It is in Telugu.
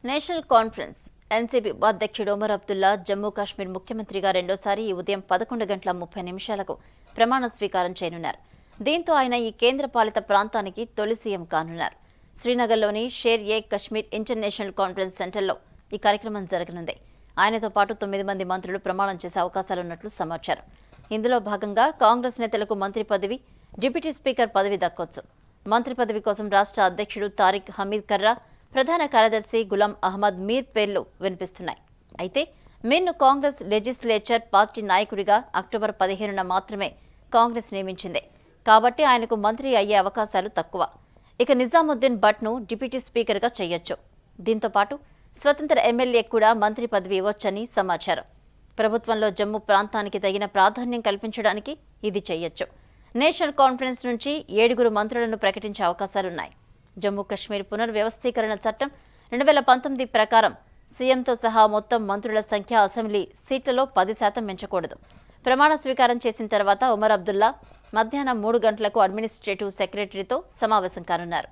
నేషనల్ కాన్ఫరెన్స్ ఎన్సీపీ ఉపాధ్యక్షుడు ఒమర్ అబ్దుల్లా జమ్మూ కాశ్మీర్ ముఖ్యమంత్రిగా రెండోసారి ఈ ఉదయం పదకొండు గంటల ముప్పై నిమిషాలకు ప్రమాణ స్వీకారం చేయనున్నారు దీంతో ఆయన ఈ కేంద్రపాలిత ప్రాంతానికి తొలి సీఎం కానున్నారు శ్రీనగర్లోని షేర్ ఏ కశ్మీర్ ఇంటర్నేషనల్ కాన్ఫరెన్స్ సెంటర్లో ఈ కార్యక్రమం జరగనుంది ఆయనతో పాటు తొమ్మిది మంది మంత్రులు ప్రమాణం చేసే అవకాశాలున్నట్లు సమాచారం ఇందులో భాగంగా కాంగ్రెస్ నేతలకు మంత్రి పదవి డిప్యూటీ స్పీకర్ పదవి దక్కొచ్చు మంత్రి పదవి కోసం రాష్ట్ర అధ్యక్షుడు తారిక్ హమీద్ కర్రా ప్రధాన కార్యదర్శి గులాం అహ్మద్ మీర్ పేర్లు వినిపిస్తున్నాయి అయితే మీర్ను కాంగ్రెస్ లెజిస్లేచర్ పార్టీ నాయకుడిగా అక్టోబర్ పదిహేనున మాత్రమే కాంగ్రెస్ నియమించింది కాబట్టి ఆయనకు మంత్రి అయ్యే అవకాశాలు తక్కువ ఇక నిజాముద్దీన్ భట్ను డిప్యూటీ స్పీకర్గా చేయొచ్చు దీంతో పాటు స్వతంత్ర ఎమ్మెల్యే కూడా మంత్రి పదవి ఇవ్వొచ్చని సమాచారం ప్రభుత్వంలో జమ్మూ ప్రాంతానికి తగిన ప్రాధాన్యం కల్పించడానికి ఇది చేయొచ్చు నేషనల్ కాన్ఫరెన్స్ నుంచి ఏడుగురు మంత్రులను ప్రకటించే అవకాశాలున్నాయి జమ్మూ కాశ్మీర్ పునర్వ్యవస్థీకరణ చట్టం రెండు వేల పంతొమ్మిది ప్రకారం సీఎంతో సహా మొత్తం మంత్రుల సంఖ్య అసెంబ్లీ సీట్లలో పది శాతం పెంచకూడదు ప్రమాణ స్వీకారం చేసిన తర్వాత ఉమర్ అబ్దుల్లా మధ్యాహ్నం మూడు గంటలకు అడ్మినిస్ట్రేటివ్ సెక్రటరీతో సమావేశం కానున్నారు